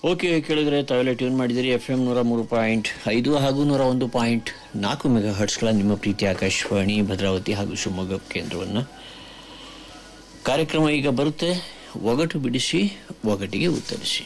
okay ಕೇಳಿದ್ರೆ ತಾವೆಲ್ಲ tune ಮಾಡಿದಿರಿ ಎಫ್ ಎಂ ನೂರ ಮೂರು ಪಾಯಿಂಟ್ ಐದು ಹಾಗೂ ನೂರ ಒಂದು ಪಾಯಿಂಟ್ ನಾಲ್ಕು ಮೆಗಾ ಹರ್ಟ್ಸ್ಗಳ ನಿಮ್ಮ ಪ್ರೀತಿ ಆಕಾಶವಾಣಿ ಭದ್ರಾವತಿ ಹಾಗೂ ಶಿವಮೊಗ್ಗ ಕೇಂದ್ರವನ್ನು ಕಾರ್ಯಕ್ರಮ ಈಗ ಬರುತ್ತೆ ಒಗಟು ಬಿಡಿಸಿ ಒಗಟಿಗೆ ಉತ್ತರಿಸಿ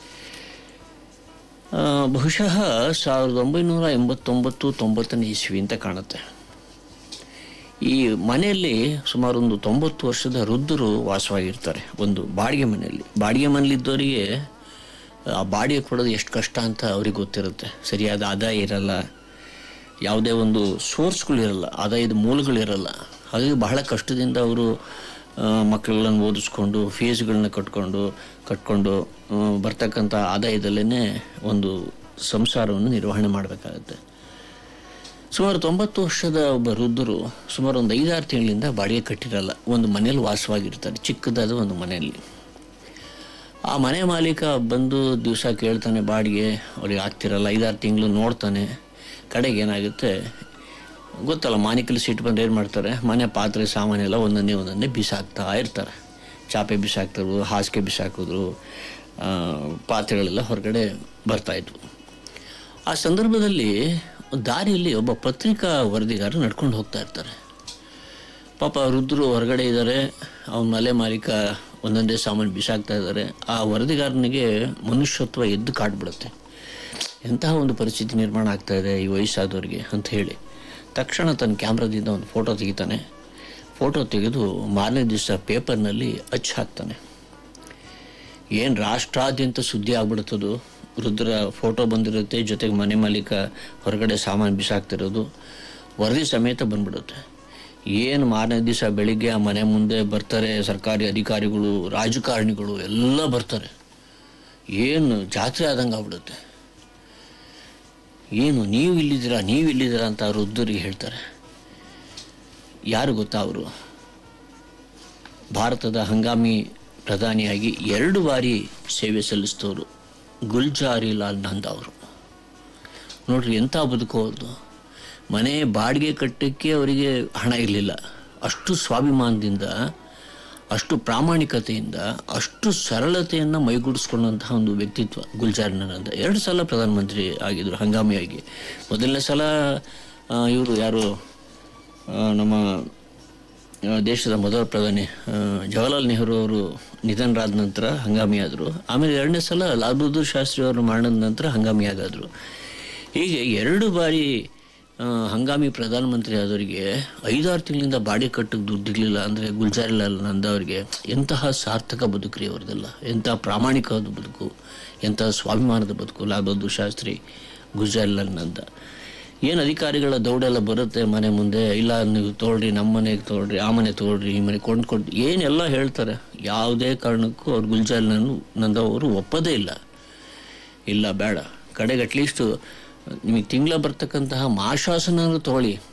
ಆ, ಬಹುಶಃ ಸಾವಿರದ ಒಂಬೈನೂರ ಎಂಬತ್ತೊಂಬತ್ತು ತೊಂಬತ್ತನೇ ಇಸ್ವಿ ಅಂತ ಕಾಣುತ್ತೆ ಈ ಮನೆಯಲ್ಲಿ ಸುಮಾರು ಒಂದು ತೊಂಬತ್ತು ವರ್ಷದ ವೃದ್ಧರು ವಾಸವಾಗಿರ್ತಾರೆ ಒಂದು ಬಾಡಿಗೆ ಮನೆಯಲ್ಲಿ ಬಾಡಿಗೆ ಮನೆಯಲ್ಲಿದ್ದವರಿಗೆ ಆ ಬಾಡಿಗೆ ಕೊಡೋದು ಎಷ್ಟು ಕಷ್ಟ ಅಂತ ಅವ್ರಿಗೆ ಗೊತ್ತಿರುತ್ತೆ ಸರಿಯಾದ ಆದಾಯ ಇರಲ್ಲ ಯಾವುದೇ ಒಂದು ಸೋರ್ಸ್ಗಳಿರಲ್ಲ ಆದಾಯದ ಮೂಲಗಳಿರಲ್ಲ ಹಾಗಾಗಿ ಬಹಳ ಕಷ್ಟದಿಂದ ಅವರು ಮಕ್ಕಳನ್ನು ಓದಿಸ್ಕೊಂಡು ಫೀಸ್ಗಳನ್ನ ಕಟ್ಕೊಂಡು ಕಟ್ಕೊಂಡು ಆ, ಬರ್ತಕ್ಕಂಥ ಆದಾಯದಲ್ಲೇ ಒಂದು ಸಂಸಾರವನ್ನು ನಿರ್ವಹಣೆ ಮಾಡಬೇಕಾಗತ್ತೆ ಸುಮಾರು ತೊಂಬತ್ತು ವರ್ಷದ ಒಬ್ಬ ವೃದ್ಧರು ಸುಮಾರು ಒಂದು ಐದಾರು ತಿಂಗಳಿಂದ ಬಾಡಿಗೆ ಕಟ್ಟಿರಲ್ಲ ಒಂದು ಮನೆಯಲ್ಲಿ ವಾಸವಾಗಿರ್ತಾರೆ ಚಿಕ್ಕದಾದ ಒಂದು ಮನೆಯಲ್ಲಿ ಆ ಮನೆ ಮಾಲೀಕ ಬಂದು ದಿವಸ ಕೇಳ್ತಾನೆ ಬಾಡಿಗೆ ಅವ್ರಿಗೆ ಆಗ್ತಿರಲ್ಲ ಐದಾರು ತಿಂಗಳು ನೋಡ್ತಾನೆ ಕಡೆಗೆ ಏನಾಗುತ್ತೆ ಗೊತ್ತಲ್ಲ ಮಾನಿಕಲ್ಲಿ ಸಿಟ್ಟು ಬಂದು ಏನು ಮಾಡ್ತಾರೆ ಮನೆ ಪಾತ್ರೆ ಸಾಮಾನೆಲ್ಲ ಒಂದೊಂದೇ ಒಂದೊಂದೇ ಬಿಸಾಕ್ತಾ ಇರ್ತಾರೆ ಚಾಪೆ ಬಿಸಾಕ್ತರು ಹಾಸಿಗೆ ಬಿಸಾಕಿದ್ರು ಆ, ಪಾತ್ರೆಗಳೆಲ್ಲ ಹೊರಗಡೆ ಬರ್ತಾಯಿದ್ವು ಆ ಸಂದರ್ಭದಲ್ಲಿ ದಾರಿಯಲ್ಲಿ ಒಬ್ಬ ಪತ್ರಿಕಾ ವರದಿಗಾರರು ನಡ್ಕೊಂಡು ಹೋಗ್ತಾ ಇರ್ತಾರೆ ಪಾಪ ವೃದ್ಧರು ಹೊರಗಡೆ ಇದ್ದಾರೆ ಅವನ ಮಲೆ ಮಾಲೀಕ ಒಂದೊಂದೇ ಸಾಮಾನು ಬಿಸಾಕ್ತಾ ಇದ್ದಾರೆ ಆ ವರದಿಗಾರನಿಗೆ ಮನುಷ್ಯತ್ವ ಎದ್ದು ಕಾಡ್ಬಿಡುತ್ತೆ ಎಂತಹ ಒಂದು ಪರಿಸ್ಥಿತಿ ನಿರ್ಮಾಣ ಆಗ್ತಾ ಇದೆ ಈ ವಯಸ್ಸಾದವರಿಗೆ ಅಂತ ಹೇಳಿ ತಕ್ಷಣ ತನ್ನ ಕ್ಯಾಮ್ರಾದಿಂದ ಒಂದು ಫೋಟೋ ತೆಗಿತಾನೆ ಫೋಟೋ ತೆಗೆದು ಮಾರನೇ ದಿವಸ ಪೇಪರ್ನಲ್ಲಿ ಅಚ್ಚು ಹಾಕ್ತಾನೆ ಏನು ರಾಷ್ಟ್ರಾದ್ಯಂತ ಸುದ್ದಿ ಆಗ್ಬಿಡುತ್ತದು ವೃದ್ಧರ ಫೋಟೋ ಬಂದಿರುತ್ತೆ ಜೊತೆಗೆ ಮನೆ ಮಾಲೀಕ ಹೊರಗಡೆ ಸಾಮಾನು ಬಿಸಾಕ್ತಿರೋದು ವರದಿ ಸಮೇತ ಬಂದ್ಬಿಡುತ್ತೆ ಏನು ಮಾರನೇ ದಿವಸ ಬೆಳಿಗ್ಗೆ ಆ ಮನೆ ಮುಂದೆ ಬರ್ತಾರೆ ಸರ್ಕಾರಿ ಅಧಿಕಾರಿಗಳು ರಾಜಕಾರಣಿಗಳು ಎಲ್ಲ ಬರ್ತಾರೆ ಏನು ಜಾತ್ರೆ ಆದಂಗೆ ಆಗ್ಬಿಡುತ್ತೆ ಏನು ನೀವು ಇಲ್ಲಿದ್ದೀರಾ ನೀವು ಇಲ್ಲಿದ್ದೀರಾ ಅಂತ ವೃದ್ಧರಿಗೆ ಹೇಳ್ತಾರೆ ಯಾರು ಗೊತ್ತಾ ಅವರು ಭಾರತದ ಹಂಗಾಮಿ ಪ್ರಧಾನಿಯಾಗಿ ಎರಡು ಬಾರಿ ಸೇವೆ ಸಲ್ಲಿಸಿದವರು ಗುಲ್ಜಾರಿ ಲಾಲ್ ನಂದ ಅವರು ನೋಡ್ರಿ ಎಂಥ ಬದುಕೋದು ಮನೆ ಬಾಡಿಗೆ ಕಟ್ಟಕ್ಕೆ ಅವರಿಗೆ ಹಣ ಇರಲಿಲ್ಲ ಅಷ್ಟು ಸ್ವಾಭಿಮಾನದಿಂದ ಅಷ್ಟು ಪ್ರಾಮಾಣಿಕತೆಯಿಂದ ಅಷ್ಟು ಸರಳತೆಯನ್ನು ಮೈಗೂಡಿಸ್ಕೊಂಡಂತಹ ಒಂದು ವ್ಯಕ್ತಿತ್ವ ಗುಲ್ಜಾರ್ ನಂದ ಎರಡು ಸಲ ಪ್ರಧಾನಮಂತ್ರಿ ಆಗಿದ್ದರು ಹಂಗಾಮಿಯಾಗಿ ಮೊದಲನೇ ಸಲ ಇವರು ಯಾರು ಆ, ನಮ್ಮ ಆ, ದೇಶದ ಮೊದಲ ಪ್ರಧಾನಿ ಆ, ಜವಾಹರ್ಲಾಲ್ ನೆಹರು ಅವರು ನಿಧನರಾದ ನಂತರ ಹಂಗಾಮಿ ಆದರು ಆಮೇಲೆ ಎರಡನೇ ಸಲ ಲಾಲ್ ಬಹದ್ದೂರ್ ಶಾಸ್ತ್ರಿ ಅವರು ಮರಣದ ನಂತರ ಹಂಗಾಮಿ ಆಗಾದರು ಹೀಗೆ ಎರಡು ಬಾರಿ ಆ, ಹಂಗಾಮಿ ಪ್ರಧಾನಮಂತ್ರಿ ಆದವರಿಗೆ ಐದಾರು ತಿಂಗಳಿಂದ ಬಾಡಿಗೆ ಕಟ್ಟಕ್ಕೆ ದುಡ್ಡಿರಲಿಲ್ಲ ಅಂದರೆ ಗುಲ್ಜಾರಿಲಾಲ್ ನಂದ ಅವರಿಗೆ ಎಂತಹ ಸಾರ್ಥಕ ಬದುಕ್ರಿ ಅವ್ರದ್ದೆಲ್ಲ ಎಂತಹ ಪ್ರಾಮಾಣಿಕವಾದ ಬದುಕು ಎಂತಹ ಸ್ವಾಭಿಮಾನದ ಬದುಕು ಲಾಲ್ ಬಹದ್ದೂರ್ ಶಾಸ್ತ್ರಿ ಗುಲ್ಜಾರಿಲಾಲ್ ನಂದ ಏನು ಅಧಿಕಾರಿಗಳ ದೌಡೆಲ್ಲ ಬರುತ್ತೆ ಮನೆ ಮುಂದೆ ಇಲ್ಲ ನೀವು ತೊಗೊಳ್ರಿ ನಮ್ಮ ಮನೆಗೆ ತೊಗೊಳ್ರಿ ಆ ಮನೆ ತೊಗೊಳ್ರಿ ಈ ಮನೆ ಕೊಂಡ್ಕೊಂಡು ಏನೆಲ್ಲ ಹೇಳ್ತಾರೆ ಯಾವುದೇ ಕಾರಣಕ್ಕೂ ಅವ್ರು ಗುಲ್ಜಾಲ್ ನಾನು ನಂದ ಅವರು ಒಪ್ಪದೇ ಇಲ್ಲ ಇಲ್ಲ ಬೇಡ ಕಡೆಗೆ ಅಟ್ಲೀಸ್ಟು ನಿಮಗೆ ತಿಂಗಳ ಬರ್ತಕ್ಕಂತಹ ಮಾಶಾಸನ ತೊಗೊಳ್ಳಿ